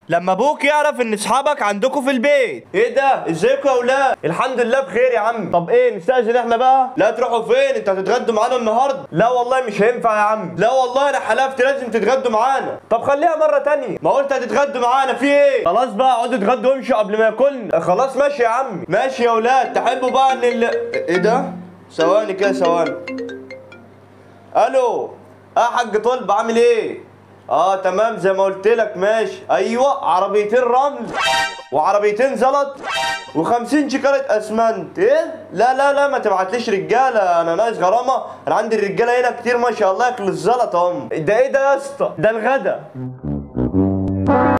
لما ابوك يعرف ان اصحابك عندكم في البيت ايه ده ازيكم يا اولاد الحمد لله بخير يا عم طب ايه نستأذن احنا بقى لا تروحوا فين انت هتتغدوا معانا النهارده لا والله مش هينفع يا عم لا والله انا حلفت لازم تتغدوا معانا طب خليها مره تانية ما قلت هتتغدوا معانا في ايه خلاص بقى اقعدوا اتغدوا وامشوا قبل ما ياكلنا خلاص ماشي يا عم ماشي يا اولاد تحبوا بقى ان ال... ايه ده ثواني كده ثواني الو اه حاج طلب عامل ايه اه تمام زي ما قلت لك ماشي ايوه عربيتين رمل وعربيتين زلط و50 شكارة اسمنت ايه لا لا لا ما تبعتليش رجاله انا ناقص غرامه انا عندي الرجاله هنا كتير ما شاء الله ياكلوا الزلط هم ده ايه ده يا اسطى ده الغدا